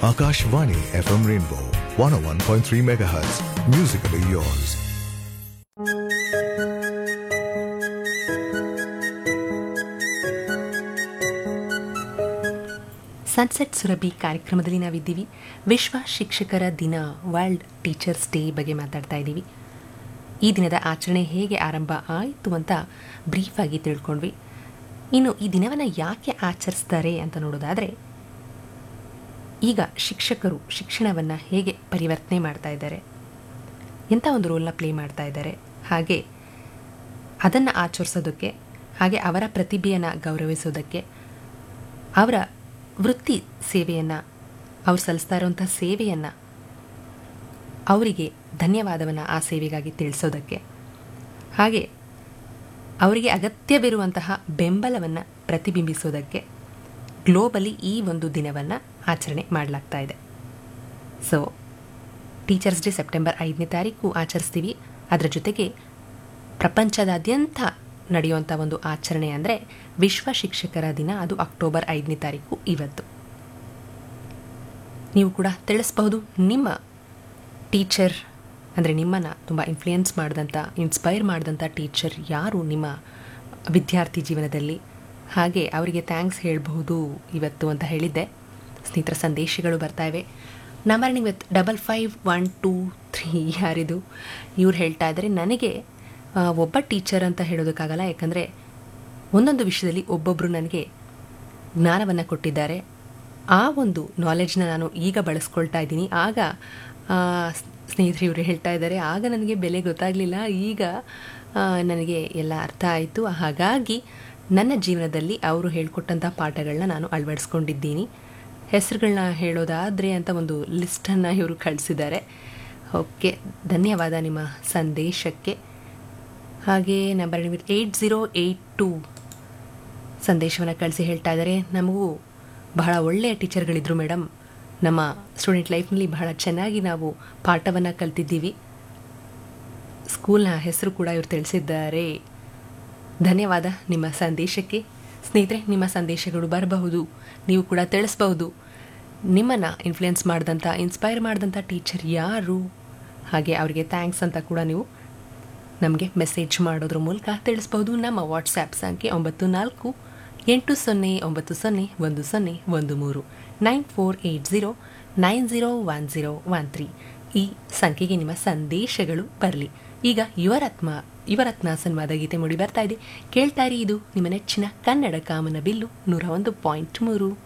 Akashvani FM Rainbow 101.3 MHz. Musically yours. Sunset Surabhi ಕಾರ್ಯಕ್ರಮದಲ್ಲಿ ನಾವಿದ್ದೀವಿ ವಿಶ್ವ ಶಿಕ್ಷಕರ ದಿನ ವರ್ಲ್ಡ್ ಟೀಚರ್ಸ್ ಡೇ ಬಗ್ಗೆ ಮಾತಾಡ್ತಾ ಇದ್ದೀವಿ ಈ ದಿನದ ಆಚರಣೆ ಹೇಗೆ ಆರಂಭ ಆಯಿತು ಅಂತ ಬ್ರೀಫ್ ಆಗಿ ತಿಳ್ಕೊಂಡ್ವಿ ಇನ್ನು ಈ ದಿನವನ್ನು ಯಾಕೆ ಆಚರಿಸ್ತಾರೆ ಅಂತ ನೋಡೋದಾದರೆ ಈಗ ಶಿಕ್ಷಕರು ಶಿಕ್ಷಣವನ್ನು ಹೇಗೆ ಪರಿವರ್ತನೆ ಮಾಡ್ತಾ ಇದ್ದಾರೆ ಎಂಥ ಒಂದು ರೋಲ್ನ ಪ್ಲೇ ಮಾಡ್ತಾ ಇದ್ದಾರೆ ಹಾಗೆ ಅದನ್ನು ಆಚರಿಸೋದಕ್ಕೆ ಹಾಗೆ ಅವರ ಪ್ರತಿಭೆಯನ್ನು ಗೌರವಿಸೋದಕ್ಕೆ ಅವರ ವೃತ್ತಿ ಸೇವೆಯನ್ನು ಅವ್ರು ಸಲ್ಲಿಸ್ತಾ ಇರುವಂಥ ಸೇವೆಯನ್ನು ಅವರಿಗೆ ಧನ್ಯವಾದವನ್ನು ಆ ಸೇವೆಗಾಗಿ ತಿಳಿಸೋದಕ್ಕೆ ಹಾಗೆ ಅವರಿಗೆ ಅಗತ್ಯವಿರುವಂತಹ ಬೆಂಬಲವನ್ನು ಪ್ರತಿಬಿಂಬಿಸೋದಕ್ಕೆ ಗ್ಲೋಬಲಿ ಈ ಒಂದು ದಿನವನ್ನು ಆಚರಣೆ ಮಾಡಲಾಗ್ತಾ ಇದೆ ಸೊ ಟೀಚರ್ಸ್ ಡೇ ಸೆಪ್ಟೆಂಬರ್ ಐದನೇ ತಾರೀಕು ಆಚರಿಸ್ತೀವಿ ಅದರ ಜೊತೆಗೆ ಪ್ರಪಂಚದಾದ್ಯಂತ ನಡೆಯುವಂಥ ಒಂದು ಆಚರಣೆ ಅಂದರೆ ವಿಶ್ವ ಶಿಕ್ಷಕರ ದಿನ ಅದು ಅಕ್ಟೋಬರ್ ಐದನೇ ತಾರೀಕು ಇವತ್ತು ನೀವು ಕೂಡ ತಿಳಿಸಬಹುದು ನಿಮ್ಮ ಟೀಚರ್ ಅಂದರೆ ನಿಮ್ಮನ್ನು ತುಂಬ ಇನ್ಫ್ಲೂಯೆನ್ಸ್ ಮಾಡಿದಂಥ ಇನ್ಸ್ಪೈರ್ ಮಾಡಿದಂಥ ಟೀಚರ್ ಯಾರು ನಿಮ್ಮ ವಿದ್ಯಾರ್ಥಿ ಜೀವನದಲ್ಲಿ ಹಾಗೆ ಅವರಿಗೆ ಥ್ಯಾಂಕ್ಸ್ ಹೇಳಬಹುದು ಇವತ್ತು ಅಂತ ಹೇಳಿದ್ದೆ ಸ್ನೇಹಿತರ ಸಂದೇಶಗಳು ಬರ್ತಾ ಇವೆ number with double five one two three ಯಾರಿದು ಇವ್ರು ಹೇಳ್ತಾ ಇದ್ದಾರೆ ನನಗೆ ಆ, ಒಬ್ಬ ಟೀಚರ್ ಅಂತ ಹೇಳೋದಕ್ಕಾಗಲ್ಲ ಯಾಕಂದರೆ ಒಂದೊಂದು ವಿಷಯದಲ್ಲಿ ಒಬ್ಬೊಬ್ಬರು ನನಗೆ ಜ್ಞಾನವನ್ನು ಕೊಟ್ಟಿದ್ದಾರೆ ಆ ಒಂದು ನಾಲೆಡ್ಜ್ನ ನಾನು ಈಗ ಬಳಸ್ಕೊಳ್ತಾ ಇದ್ದೀನಿ ಆಗ ಆ, ಸ್ನೇಹಿತರು ಇವರು ಹೇಳ್ತಾ ಇದ್ದಾರೆ ಆಗ ನನಗೆ ಬೆಲೆ ಗೊತ್ತಾಗಲಿಲ್ಲ ಈಗ ಆ, ನನಗೆ ಎಲ್ಲ ಅರ್ಥ ಆಯಿತು ಹಾಗಾಗಿ ನನ್ನ ಜೀವನದಲ್ಲಿ ಅವರು ಹೇಳ್ಕೊಟ್ಟಂಥ ಪಾಠಗಳನ್ನ ನಾನು ಅಳವಡಿಸ್ಕೊಂಡಿದ್ದೀನಿ ಹೆಸರುಗಳನ್ನ ಹೇಳೋದಾದರೆ ಅಂತ ಒಂದು ಲಿಸ್ಟನ್ನು ಇವರು ಕಳಿಸಿದ್ದಾರೆ ಓಕೆ ಧನ್ಯವಾದ ನಿಮ್ಮ ಸಂದೇಶಕ್ಕೆ ಹಾಗೆ number eight zero eight two ಸಂದೇಶವನ್ನು ಕಳಿಸಿ ಹೇಳ್ತಾ ಇದ್ದಾರೆ ನಮಗೂ ಬಹಳ ಒಳ್ಳೆಯ ಟೀಚರ್ಗಳಿದ್ರು ಮೇಡಮ್ ನಮ್ಮ ಸ್ಟೂಡೆಂಟ್ ಲೈಫ್ನಲ್ಲಿ ಬಹಳ ಚೆನ್ನಾಗಿ ನಾವು ಪಾಠವನ್ನು ಕಲ್ತಿದ್ದೀವಿ ಸ್ಕೂಲ್ನ ಹೆಸರು ಕೂಡ ಇವರು ತಿಳಿಸಿದ್ದಾರೆ ಧನ್ಯವಾದ ನಿಮ್ಮ ಸಂದೇಶಕ್ಕೆ ಸ್ನೇಹಿತರೆ ನಿಮ್ಮ ಸಂದೇಶಗಳು ಬರಬಹುದು ನೀವು ಕೂಡ ತಿಳಿಸ್ಬಹುದು ನಿಮ್ಮನ್ನು ಇನ್ಫ್ಲುಯೆನ್ಸ್ ಮಾಡಿದಂಥ ಇನ್ಸ್ಪೈರ್ ಮಾಡಿದಂಥ ಟೀಚರ್ ಯಾರು ಹಾಗೆ ಅವರಿಗೆ ಥ್ಯಾಂಕ್ಸ್ ಅಂತ ಕೂಡ ನೀವು ನಮಗೆ ಮೆಸೇಜ್ ಮಾಡೋದ್ರ ಮೂಲಕ ತಿಳಿಸ್ಬಹುದು ನಮ್ಮ ವಾಟ್ಸ್ಯಾಪ್ ಸಂಖ್ಯೆ ಒಂಬತ್ತು ನಾಲ್ಕು ಎಂಟು ಸೊನ್ನೆ ಒಂಬತ್ತು ಸೊನ್ನೆ ಒಂದು ಸೊನ್ನೆ ಒಂದು ಮೂರು nine four eight zero nine zero one zero one three ಈ ಸಂಖ್ಯೆಗೆ ನಿಮ್ಮ ಸಂದೇಶಗಳು ಬರಲಿ ಈಗ ಯುವರತ್ನ ಯುವರತ್ನ ಸನ್ಮಾದ ಗೀತೆ ಮೂಡಿ ಬರ್ತಾ ಇದೆ ಕೇಳ್ತಾ ಇರಿ ಇದು ನಿಮ್ಮ ನೆಚ್ಚಿನ ಕನ್ನಡ ಕಾಮನ ಬಿಲ್ಲು ನೂರ ಒಂದು ಪಾಯಿಂಟ್ ಮೂರು